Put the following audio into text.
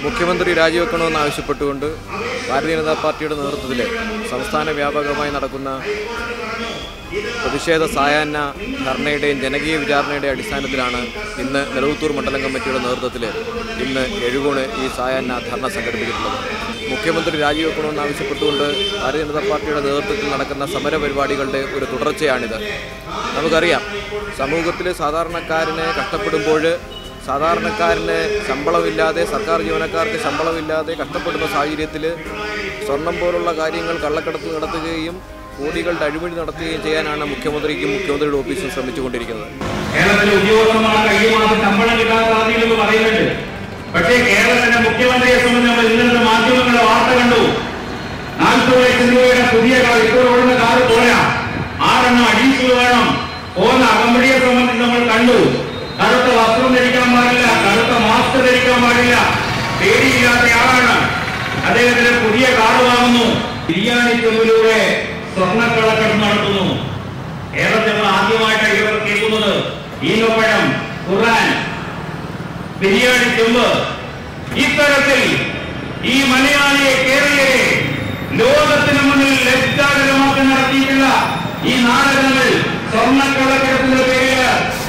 മുഖ്യമന്ത്രി രാജിവെക്കണമെന്ന് ആവശ്യപ്പെട്ടുകൊണ്ട് ഭാരതീയ ജനതാ പാർട്ടിയുടെ നേതൃത്വത്തിൽ സംസ്ഥാന വ്യാപകമായി നടക്കുന്ന പ്രതിഷേധ സായാഹ്ന ധർണയുടെയും ജനകീയ വിചാരണയുടെയും അടിസ്ഥാനത്തിലാണ് ഇന്ന് നിലവത്തൂർ മണ്ഡലം കമ്മിറ്റിയുടെ നേതൃത്വത്തിൽ ഇന്ന് എഴുകോണ് ഈ സായാഹ്ന ധർണ സംഘടിപ്പിച്ചിട്ടുള്ളത് മുഖ്യമന്ത്രി രാജിവെക്കണമെന്ന് ആവശ്യപ്പെട്ടുകൊണ്ട് ഭാരതീയ ജനതാ പാർട്ടിയുടെ നേതൃത്വത്തിൽ നടക്കുന്ന സമര പരിപാടികളുടെ ഒരു തുടർച്ചയാണിത് നമുക്കറിയാം സമൂഹത്തിൽ സാധാരണക്കാരനെ കഷ്ടപ്പെടുമ്പോൾ സാധാരണക്കാരന് ശമ്പളമില്ലാതെ സർക്കാർ ജീവനക്കാർക്ക് ശമ്പളമില്ലാതെ കഷ്ടപ്പെടുന്ന സാഹചര്യത്തിൽ സ്വർണം പോലുള്ള കാര്യങ്ങൾ കള്ളക്കടത്ത് നടത്തുകയും കോടികളുടെ അഴിമതി നടത്തുകയും ചെയ്യാനാണ് മുഖ്യമന്ത്രിക്കും മുഖ്യമന്ത്രിയുടെ ഓഫീസും ശ്രമിച്ചുകൊണ്ടിരിക്കുന്നത് കേരളത്തിലെ ഉദ്യോഗസ്ഥന്മാർക്ക് ഈ മാസം ശമ്പളം കിട്ടാൻ സാധ്യതയെന്ന് പറയുന്നുണ്ട് പക്ഷേ കേരളത്തിന്റെ മുഖ്യമന്ത്രിയെ സംബന്ധിച്ച് നമ്മൾ ഇന്നത്തെ മാധ്യമങ്ങളുടെ വാർത്ത കണ്ടു നാൽപ്പത് ലക്ഷം രൂപയുടെ പുതിയ കാർ ഇപ്പോൾ ഓടുന്ന കാർ പോരാ ആറെണ്ണം അഡീഷണൽ വേണം പോകുന്ന അകമ്പടിയെ സംബന്ധിച്ച് നമ്മൾ കണ്ടു കറുത്ത വസ്ത്രം ധരിക്കാൻ പാടില്ല കറുത്ത മാസ്ക് ധരിക്കാൻ പാടില്ല പേടിയില്ലാത്ത ആളാണ് അദ്ദേഹത്തിന് പുതിയ കാർ വാങ്ങുന്നു ബിരിയാണി ചെമ്പിലൂടെ സ്വർണ്ണക്കള്ളക്കടത്ത് നടത്തുന്നു കേരളത്തിൽ നമ്മൾ ആദ്യമായിട്ടാണ് ഇവർ കേൾക്കുന്നത് ഈനപ്പഴം ഖുർആൻ ബിരിയാണി ചെമ്പ് ഇത്തരത്തിൽ ഈ മലയാളിയെ കേരളീയരെ ലോകത്തിന് മുന്നിൽ ലജ്ജാകരമാക്കി നടത്തിയിട്ടുള്ള ഈ നാടകങ്ങൾ സ്വർണ്ണക്കള്ളക്കടത്തിന്റെ പേരിൽ